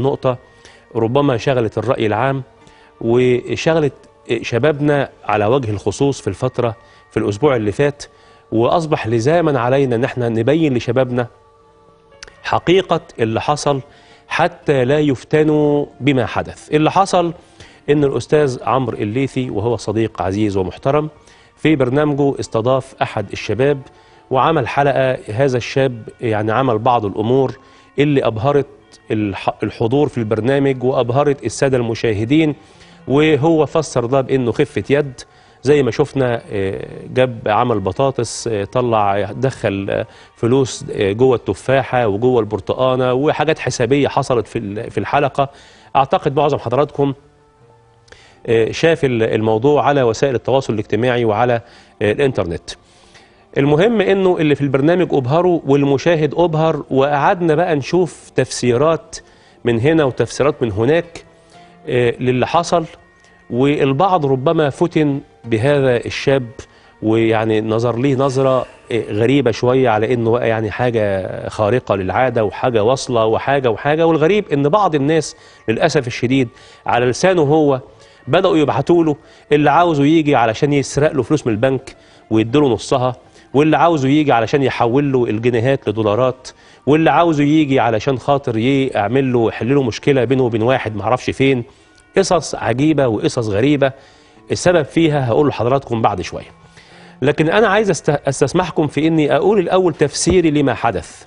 نقطة ربما شغلت الرأي العام وشغلت شبابنا على وجه الخصوص في الفترة في الأسبوع اللي فات وأصبح لزاما علينا أن احنا نبين لشبابنا حقيقة اللي حصل حتى لا يفتنوا بما حدث اللي حصل ان الاستاذ عمرو الليثي وهو صديق عزيز ومحترم في برنامجه استضاف احد الشباب وعمل حلقه هذا الشاب يعني عمل بعض الامور اللي ابهرت الح- الحضور في البرنامج وابهرت الساده المشاهدين وهو فسر ده بانه خفه يد زي ما شفنا آه، جاب عمل بطاطس آه، طلع دخل آه، فلوس آه، جوه التفاحه وجوه البرتقانه وحاجات حسابيه حصلت في ال- في الحلقه اعتقد معظم حضراتكم آه، شاف ال- الموضوع على وسائل التواصل الاجتماعي وعلى آه، الانترنت المهم انه اللي في البرنامج ابهروا والمشاهد ابهر وقعدنا بقى نشوف تفسيرات من هنا وتفسيرات من هناك آه، للي حصل والبعض ربما فتن بهذا الشاب ويعني نظر ليه نظرة آه، غريبة شوية على انه بقى يعني حاجة خارقة للعادة وحاجة واصلة وحاجة وحاجة والغريب ان بعض الناس للأسف الشديد على لسانه هو بدأوا يبعتوا له اللي عاوزه يجي علشان يسرق له فلوس من البنك ويديله نصها واللي عاوزه يجي علشان يحول له الجنيهات لدولارات واللي عاوزه يجي علشان خاطر يعمل له يحل له مشكله بينه وبين واحد معرفش فين قصص عجيبه وقصص غريبه السبب فيها هقول لحضراتكم بعد شويه لكن انا عايز است- استسمحكم في اني اقول الاول تفسيري لما حدث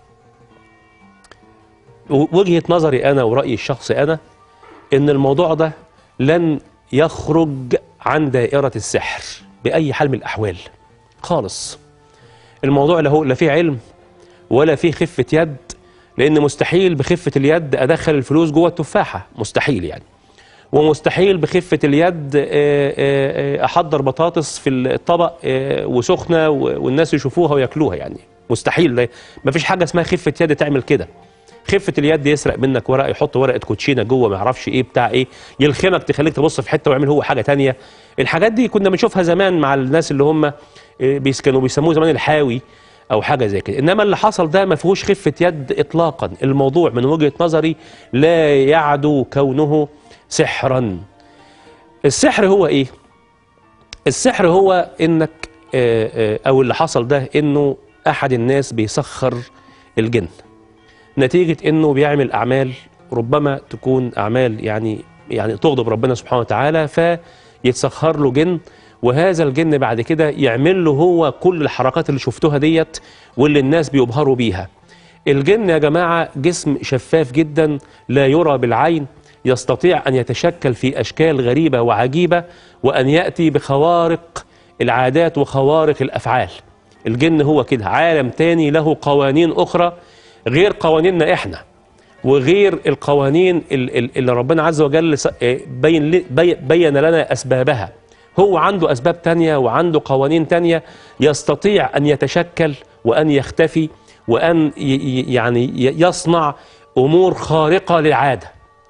و- وجهه نظري انا ورايي الشخصي انا ان الموضوع ده لن يخرج عن دائره السحر باي حال من الاحوال خالص الموضوع لا هو لا فيه علم ولا فيه خفه يد لان مستحيل بخفه اليد ادخل الفلوس جوه التفاحه مستحيل يعني ومستحيل بخفه اليد آه، آه، آه، احضر بطاطس في الطبق آه، وسخنه و- والناس يشوفوها وياكلوها يعني مستحيل ده مفيش حاجه اسمها خفه يد تعمل كده خفه اليد يسرق منك ورقه يحط ورقه كوتشينه جوه ما يعرفش ايه بتاع ايه يلخمك تخليك تبص في حته ويعمل هو حاجه تانية الحاجات دي كنا بنشوفها زمان مع الناس اللي هم إيه، بيس- كانوا بيسموه زمان الحاوي او حاجه زي كده انما اللي حصل ده ما فيهوش خفه يد اطلاقا الموضوع من وجهه نظري لا يعدو كونه سحرا السحر هو ايه السحر هو انك آه، آه، او اللي حصل ده انه احد الناس بيسخر الجن نتيجة انه بيعمل اعمال ربما تكون اعمال يعني يعني تغضب ربنا سبحانه وتعالى فيتسخر له جن وهذا الجن بعد كده يعمل له هو كل الحركات اللي شفتوها ديت واللي الناس بيبهروا بيها الجن يا جماعة جسم شفاف جدا لا يرى بالعين يستطيع أن يتشكل في أشكال غريبة وعجيبة وأن يأتي بخوارق العادات وخوارق الأفعال الجن هو كده عالم تاني له قوانين أخرى غير قوانيننا إحنا وغير القوانين ال- ال- اللي ربنا عز وجل س- آه، بين ل- بي- بين لنا أسبابها هو عنده أسباب تانية وعنده قوانين تانية يستطيع أن يتشكل وأن يختفي وأن ي- ي- يعني ي- يصنع أمور خارقة للعادة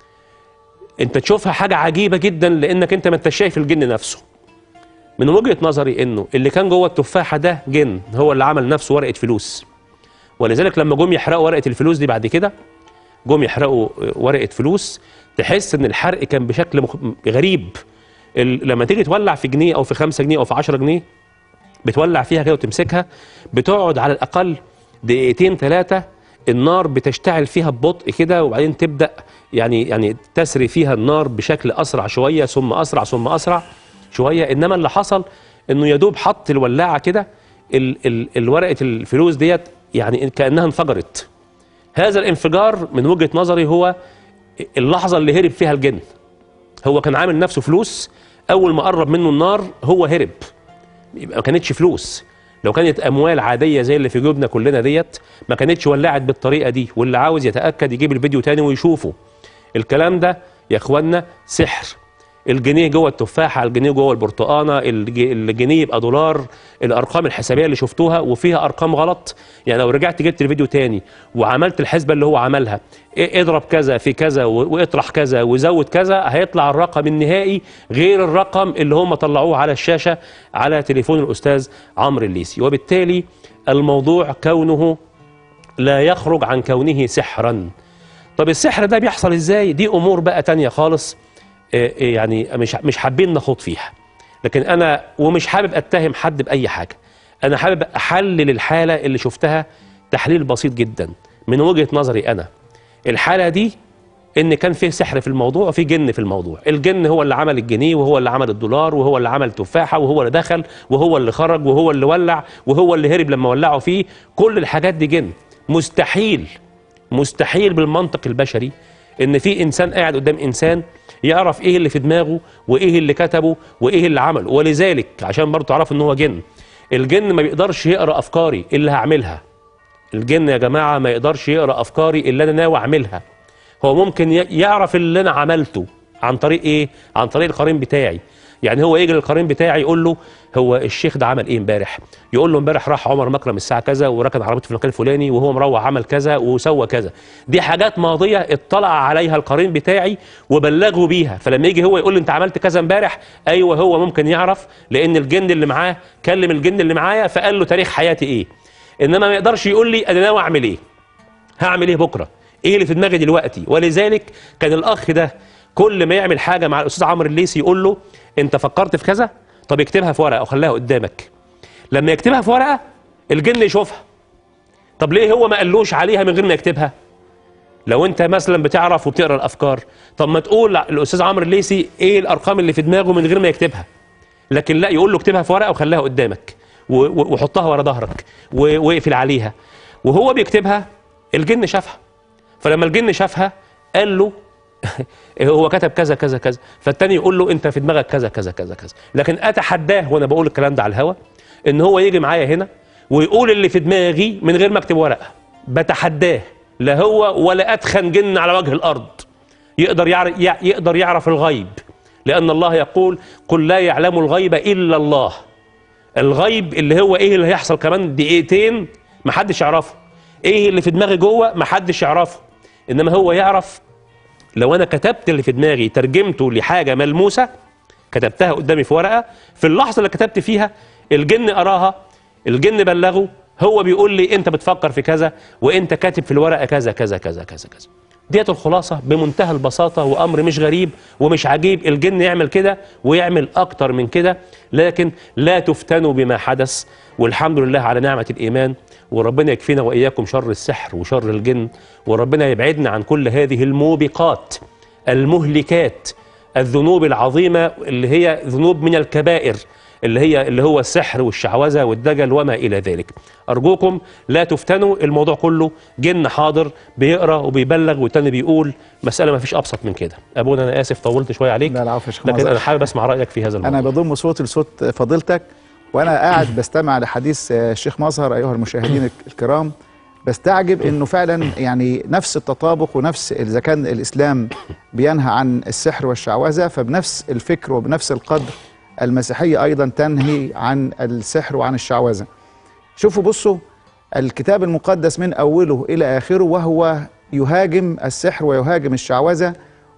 أنت تشوفها حاجة عجيبة جدا لأنك أنت ما أنت شايف الجن نفسه من وجهة نظري أنه اللي كان جوه التفاحة ده جن هو اللي عمل نفسه ورقة فلوس ولذلك لما جم يحرقوا ورقة الفلوس دي بعد كده جم يحرقوا ورقة فلوس تحس ان الحرق كان بشكل مخ... غريب ال... لما تيجي تولع في جنيه او في خمسة جنيه او في عشرة جنيه بتولع فيها كده وتمسكها بتقعد على الاقل دقيقتين ثلاثة النار بتشتعل فيها ببطء كده وبعدين تبدا يعني يعني تسري فيها النار بشكل اسرع شويه ثم اسرع ثم اسرع شويه انما اللي حصل انه يا دوب حط الولاعه كده ال... ال... الورقه الفلوس ديت يعني كانها انفجرت هذا الانفجار من وجهة نظري هو اللحظة اللي هرب فيها الجن هو كان عامل نفسه فلوس أول ما قرب منه النار هو هرب يبقى ما كانتش فلوس لو كانت أموال عادية زي اللي في جيوبنا كلنا ديت ما كانتش ولعت بالطريقة دي واللي عاوز يتأكد يجيب الفيديو تاني ويشوفه الكلام ده يا اخوانا سحر الجنيه جوه التفاحه الجنيه جوه البرتقانه الج- الجنيه يبقى دولار الارقام الحسابيه اللي شفتوها وفيها ارقام غلط يعني لو رجعت جبت الفيديو تاني وعملت الحسبه اللي هو عملها إيه اضرب كذا في كذا و- واطرح كذا وزود كذا هيطلع الرقم النهائي غير الرقم اللي هم طلعوه على الشاشه على تليفون الاستاذ عمرو الليسي وبالتالي الموضوع كونه لا يخرج عن كونه سحرا طب السحر ده بيحصل ازاي دي امور بقى تانية خالص آه، آه، يعني مش مش حابين نخوض فيها لكن انا ومش حابب اتهم حد باي حاجه انا حابب احلل الحاله اللي شفتها تحليل بسيط جدا من وجهه نظري انا الحاله دي ان كان في سحر في الموضوع وفي جن في الموضوع الجن هو اللي عمل الجنيه وهو اللي عمل الدولار وهو اللي عمل تفاحه وهو اللي دخل وهو اللي خرج وهو اللي ولع وهو اللي هرب لما ولعوا فيه كل الحاجات دي جن مستحيل مستحيل بالمنطق البشري ان في انسان قاعد قدام انسان يعرف ايه اللي في دماغه وايه اللي كتبه وايه اللي عمله ولذلك عشان برضه تعرفوا ان هو جن الجن ما بيقدرش يقرا افكاري اللي هعملها الجن يا جماعه ما يقدرش يقرا افكاري اللي انا ناوي اعملها هو ممكن ي- يعرف اللي انا عملته عن طريق ايه عن طريق القرين بتاعي يعني هو يجي للقرين بتاعي يقول له هو الشيخ ده عمل ايه امبارح يقول له امبارح راح عمر مكرم الساعه كذا وركن عربيته في المكان الفلاني وهو مروح عمل كذا وسوى كذا دي حاجات ماضيه اطلع عليها القرين بتاعي وبلغه بيها فلما يجي هو يقول لي انت عملت كذا امبارح ايوه هو ممكن يعرف لان الجن اللي معاه كلم الجن اللي معايا فقال له تاريخ حياتي ايه انما ما يقدرش يقول لي انا ناوي اعمل ايه هعمل ايه بكره ايه اللي في دماغي دلوقتي ولذلك كان الاخ ده كل ما يعمل حاجه مع الاستاذ عمرو الليثي يقول له انت فكرت في كذا طب اكتبها في ورقه وخليها قدامك لما يكتبها في ورقه الجن يشوفها طب ليه هو ما قالوش عليها من غير ما يكتبها لو انت مثلا بتعرف وبتقرا الافكار طب ما تقول الاستاذ عمرو الليثي ايه الارقام اللي في دماغه من غير ما يكتبها لكن لا يقول له اكتبها في ورقه وخليها قدامك و- و- وحطها ورا ظهرك و- واقفل عليها وهو بيكتبها الجن شافها فلما الجن شافها قال له هو كتب كذا كذا كذا فالتاني يقول له انت في دماغك كذا كذا كذا كذا لكن اتحداه وانا بقول الكلام ده على الهوا ان هو يجي معايا هنا ويقول اللي في دماغي من غير ما اكتب ورقه بتحداه لا هو ولا اتخن جن على وجه الارض يقدر يعرف يقدر يعرف الغيب لان الله يقول قل لا يعلم الغيب الا الله الغيب اللي هو ايه اللي هيحصل كمان دقيقتين محدش يعرفه ايه اللي في دماغي جوه محدش يعرفه انما هو يعرف لو انا كتبت اللي في دماغي ترجمته لحاجه ملموسه كتبتها قدامي في ورقه في اللحظه اللي كتبت فيها الجن قراها الجن بلغه هو بيقول لي انت بتفكر في كذا وانت كاتب في الورقه كذا كذا كذا كذا كذا ديت الخلاصه بمنتهى البساطه وامر مش غريب ومش عجيب الجن يعمل كده ويعمل اكتر من كده لكن لا تفتنوا بما حدث والحمد لله على نعمه الايمان وربنا يكفينا واياكم شر السحر وشر الجن وربنا يبعدنا عن كل هذه الموبقات المهلكات الذنوب العظيمه اللي هي ذنوب من الكبائر اللي هي اللي هو السحر والشعوذه والدجل وما الى ذلك. ارجوكم لا تفتنوا الموضوع كله جن حاضر بيقرا وبيبلغ والتاني بيقول مساله ما فيش ابسط من كده. ابونا انا اسف طولت شويه عليك لا العفو يا شيخ لكن مظهر. انا حابب اسمع رايك في هذا الموضوع. انا بضم صوتي لصوت فضيلتك وانا قاعد بستمع لحديث آه، الشيخ مظهر ايها المشاهدين الكرام بستعجب انه فعلا يعني نفس التطابق ونفس اذا كان الاسلام بينهى عن السحر والشعوذه فبنفس الفكر وبنفس القدر المسيحيه ايضا تنهي عن السحر وعن الشعوذه. شوفوا بصوا الكتاب المقدس من اوله الى اخره وهو يهاجم السحر ويهاجم الشعوذه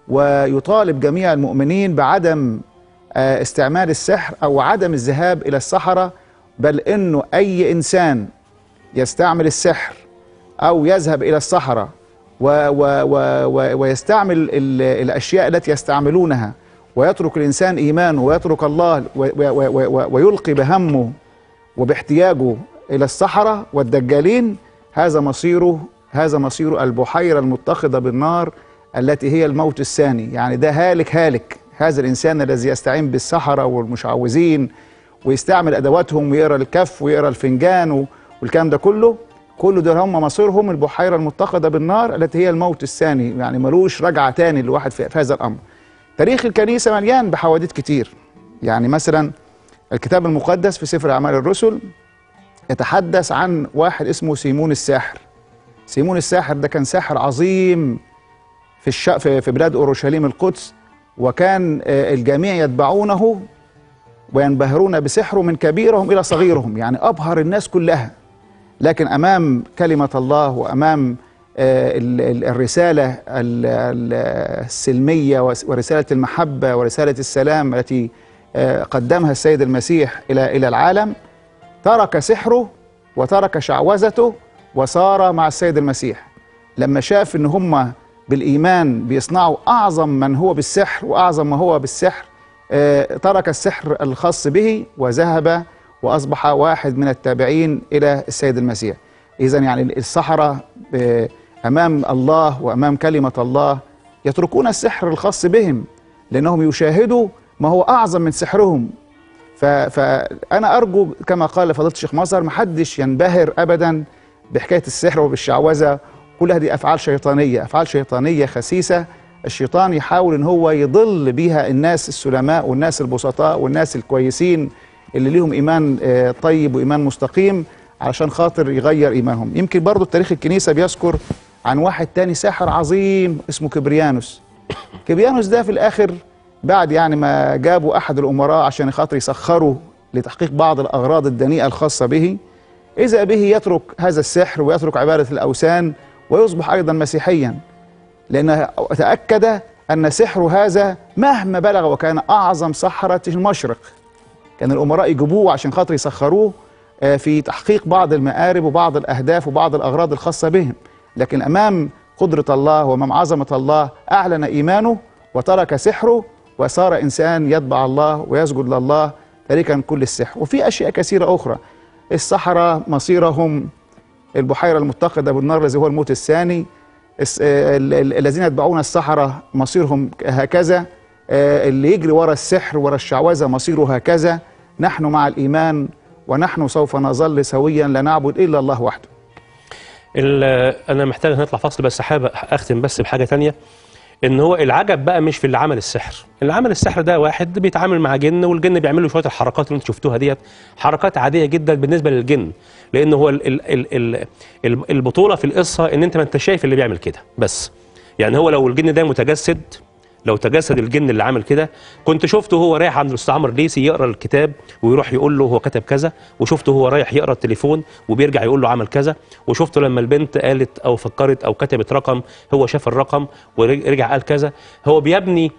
ويطالب جميع المؤمنين بعدم آه، استعمال السحر او عدم الذهاب الى السحره بل انه اي انسان يستعمل السحر او يذهب الى الصحراء و و و و ويستعمل ال- الاشياء التي يستعملونها ويترك الانسان ايمانه ويترك الله و و و و ويلقي بهمه وباحتياجه الى الصحراء والدجالين هذا مصيره هذا مصير البحيره المتخذه بالنار التي هي الموت الثاني يعني ده هالك هالك هذا الانسان الذي يستعين بالسحره والمشعوذين ويستعمل ادواتهم ويقرا الكف ويقرا الفنجان و- والكلام ده كله كل دول هم مصيرهم البحيره المتخذه بالنار التي هي الموت الثاني يعني ملوش رجعه تاني للواحد في في هذا الامر تاريخ الكنيسه مليان بحوادث كتير يعني مثلا الكتاب المقدس في سفر اعمال الرسل يتحدث عن واحد اسمه سيمون الساحر سيمون الساحر ده كان ساحر عظيم في الش... في في بلاد اورشليم القدس وكان آه، الجميع يتبعونه وينبهرون بسحره من كبيرهم الى صغيرهم يعني ابهر الناس كلها لكن امام كلمه الله وامام آه، ال- ال- الرساله ال- ال- السلميه وس- ورساله المحبه ورساله السلام التي آه، قدمها السيد المسيح الى الى العالم ترك سحره وترك شعوذته وصار مع السيد المسيح لما شاف ان هم بالإيمان بيصنعوا أعظم من هو بالسحر وأعظم ما هو بالسحر آه، ترك السحر الخاص به وذهب وأصبح واحد من التابعين إلى السيد المسيح إذا يعني السحرة آه، أمام الله وأمام كلمة الله يتركون السحر الخاص بهم لأنهم يشاهدوا ما هو أعظم من سحرهم ف- فأنا أرجو كما قال فضيلة الشيخ مظهر محدش ينبهر أبدا بحكاية السحر وبالشعوذة كل هذه أفعال شيطانية أفعال شيطانية خسيسة الشيطان يحاول ان هو يضل بيها الناس السلماء والناس البسطاء والناس الكويسين اللي ليهم ايمان آه، طيب وايمان مستقيم علشان خاطر يغير ايمانهم يمكن برضو تاريخ الكنيسه بيذكر عن واحد تاني ساحر عظيم اسمه كبريانوس كبريانوس ده في الاخر بعد يعني ما جابوا احد الامراء عشان خاطر يسخروا لتحقيق بعض الاغراض الدنيئه الخاصه به اذا به يترك هذا السحر ويترك عباده الاوثان ويصبح ايضا مسيحيا لأنه تأكد أن سحر هذا مهما بلغ وكان أعظم سحرة المشرق كان الأمراء يجيبوه عشان خاطر يسخروه آه، في تحقيق بعض المآرب وبعض الأهداف وبعض الأغراض الخاصة بهم لكن أمام قدرة الله وأمام عظمة الله أعلن إيمانه وترك سحره وصار إنسان يتبع الله ويسجد لله تاركا كل السحر وفي أشياء كثيرة أخرى السحرة مصيرهم البحيرة المتقدة بالنار الذي هو الموت الثاني الس- آه، ال- ال- الذين يتبعون السحرة مصيرهم هكذا آه، اللي يجري ورا السحر ورا الشعوذة مصيره هكذا نحن مع الإيمان ونحن سوف نظل سويا لا نعبد إلا الله وحده ال- انا محتاج نطلع فاصل بس حابب اختم بس بحاجه تانية ان هو العجب بقى مش في اللي عمل السحر اللي عمل السحر ده واحد بيتعامل مع جن والجن بيعمل له شويه الحركات اللي انتوا شفتوها ديت حركات عاديه جدا بالنسبه للجن لان هو ال ال ال ال ال البطوله في القصه ان انت ما انت شايف اللي بيعمل كده بس يعني هو لو الجن ده متجسد لو تجسد الجن اللي عامل كده كنت شفته هو رايح عند الاستاذ عمرو الليثي يقرا الكتاب ويروح يقول له هو كتب كذا وشفته هو رايح يقرا التليفون وبيرجع يقول له عمل كذا وشفته لما البنت قالت او فكرت او كتبت رقم هو شاف الرقم ورجع قال كذا هو بيبني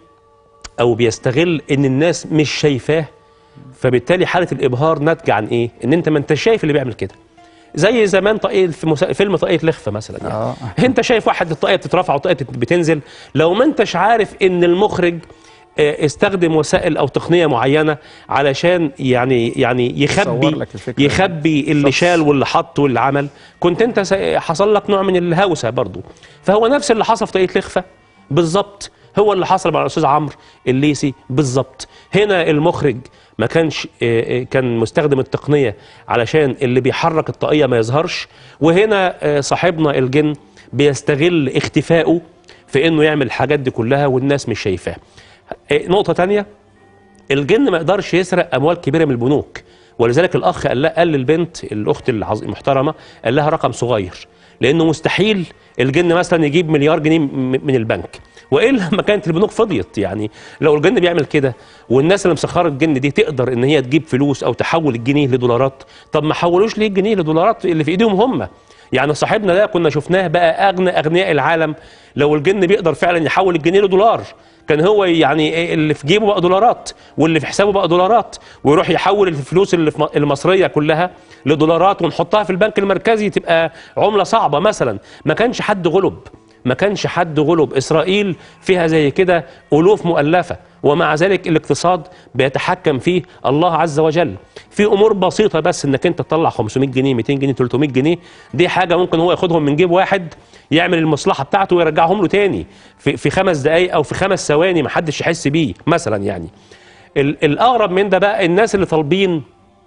او بيستغل ان الناس مش شايفاه فبالتالي حاله الابهار ناتجه عن ايه ان انت ما انت شايف اللي بيعمل كده زي زمان طاقية في مسا... فيلم طاقية لخفة مثلا يعني. آه. انت شايف واحد الطاقية بتترفع والطاقية بت- بتنزل لو ما انتش عارف ان المخرج آه، استخدم وسائل او تقنيه معينه علشان يعني يعني يصور يخبي لك الفكرة. يخبي اللي شخص. شال واللي حط واللي عمل كنت انت س- حصل لك نوع من الهوسه برضو فهو نفس اللي حصل في طاقية لخفة بالظبط هو اللي حصل مع الاستاذ عمرو الليسي بالظبط هنا المخرج ما كانش آه، آه، كان مستخدم التقنيه علشان اللي بيحرك الطاقيه ما يظهرش وهنا آه، صاحبنا الجن بيستغل اختفائه في انه يعمل الحاجات دي كلها والناس مش شايفاه آه، نقطه تانية الجن ما يقدرش يسرق اموال كبيره من البنوك ولذلك الاخ قال لها قال للبنت الاخت العظ- المحترمه قال لها رقم صغير لانه مستحيل الجن مثلا يجيب مليار جنيه م- من البنك والا ما كانت البنوك فضيت يعني لو الجن بيعمل كده والناس اللي مسخره الجن دي تقدر ان هي تجيب فلوس او تحول الجنيه لدولارات طب ما حولوش ليه الجنيه لدولارات اللي في ايديهم هم يعني صاحبنا ده كنا شفناه بقى اغنى اغنياء العالم لو الجن بيقدر فعلا يحول الجنيه لدولار كان هو يعني إيه اللي في جيبه بقى دولارات واللي في حسابه بقى دولارات ويروح يحول الفلوس اللي في م- المصريه كلها لدولارات ونحطها في البنك المركزي تبقى عمله صعبه مثلا ما كانش حد غلب ما كانش حد غلب اسرائيل فيها زي كده الوف مؤلفه ومع ذلك الاقتصاد بيتحكم فيه الله عز وجل في امور بسيطه بس انك انت تطلع 500 جنيه 200 جنيه 300 جنيه دي حاجه ممكن هو ياخدهم من جيب واحد يعمل المصلحه بتاعته ويرجعهم له تاني في في خمس دقائق او في خمس ثواني ما حدش يحس بيه مثلا يعني ال- الاغرب من ده بقى الناس اللي طالبين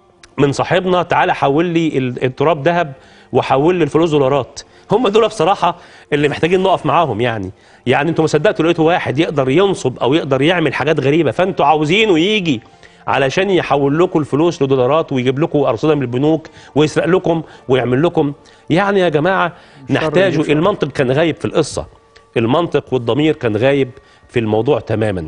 من صاحبنا تعالى حول لي ال- التراب ذهب وحول لي الفلوس دولارات هم دول بصراحه اللي محتاجين نقف معاهم يعني يعني انتوا ما صدقتوا لقيتوا واحد يقدر ينصب او يقدر يعمل حاجات غريبه فانتوا عاوزينه يجي علشان يحول لكم الفلوس لدولارات ويجيب لكم ارصده من البنوك ويسرق لكم ويعمل لكم يعني يا جماعه نحتاج يفعل. المنطق كان غايب في القصه المنطق والضمير كان غايب في الموضوع تماما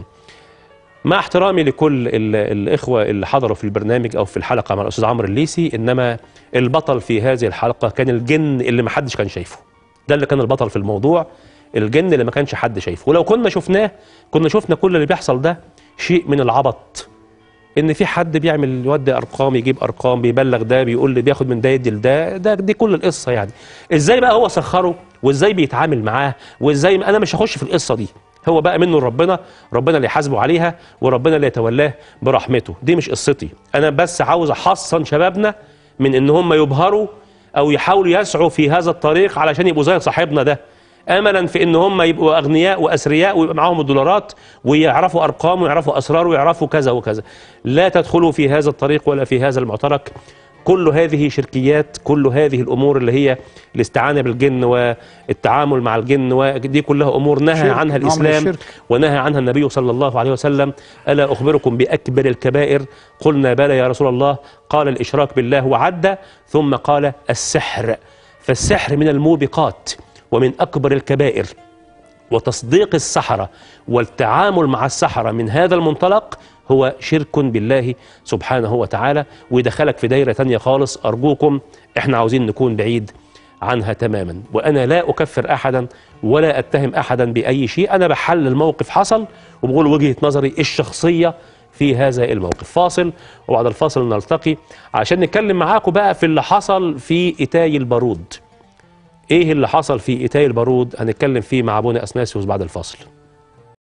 مع احترامي لكل ال- الاخوه اللي حضروا في البرنامج او في الحلقه مع الاستاذ عمرو الليسي انما البطل في هذه الحلقه كان الجن اللي ما حدش كان شايفه ده اللي كان البطل في الموضوع الجن اللي ما كانش حد شايفه ولو كنا شفناه كنا شفنا كل اللي بيحصل ده شيء من العبط ان في حد بيعمل يودي ارقام يجيب ارقام بيبلغ ده بيقول لي بياخد من ده يدي لده ده دي كل القصه يعني ازاي بقى هو سخره وازاي بيتعامل معاه وازاي انا مش هخش في القصه دي هو بقى منه ربنا ربنا اللي يحاسبه عليها وربنا اللي يتولاه برحمته دي مش قصتي انا بس عاوز احصن شبابنا من ان هم يبهروا او يحاولوا يسعوا في هذا الطريق علشان يبقوا زي صاحبنا ده املا في ان هم يبقوا اغنياء واثرياء ويبقى معاهم الدولارات ويعرفوا ارقام ويعرفوا اسرار ويعرفوا كذا وكذا لا تدخلوا في هذا الطريق ولا في هذا المعترك كل هذه شركيات كل هذه الامور اللي هي الاستعانه بالجن والتعامل مع الجن ودي كلها امور نهى شرك، عنها نوع من الاسلام الشرك. ونهى عنها النبي صلى الله عليه وسلم الا اخبركم باكبر الكبائر قلنا بلى يا رسول الله قال الاشراك بالله وعد ثم قال السحر فالسحر من الموبقات ومن اكبر الكبائر وتصديق السحرة والتعامل مع السحرة من هذا المنطلق هو شرك بالله سبحانه وتعالى ويدخلك في دايرة تانية خالص أرجوكم إحنا عاوزين نكون بعيد عنها تماما وأنا لا أكفر أحدا ولا أتهم أحدا بأي شيء أنا بحلل موقف حصل وبقول وجهة نظري الشخصية في هذا الموقف فاصل وبعد الفاصل نلتقي عشان نتكلم معاكم بقى في اللي حصل في إتاي البارود ايه اللي حصل في ايتاي البارود هنتكلم فيه مع ابونا اثناسيوس بعد الفاصل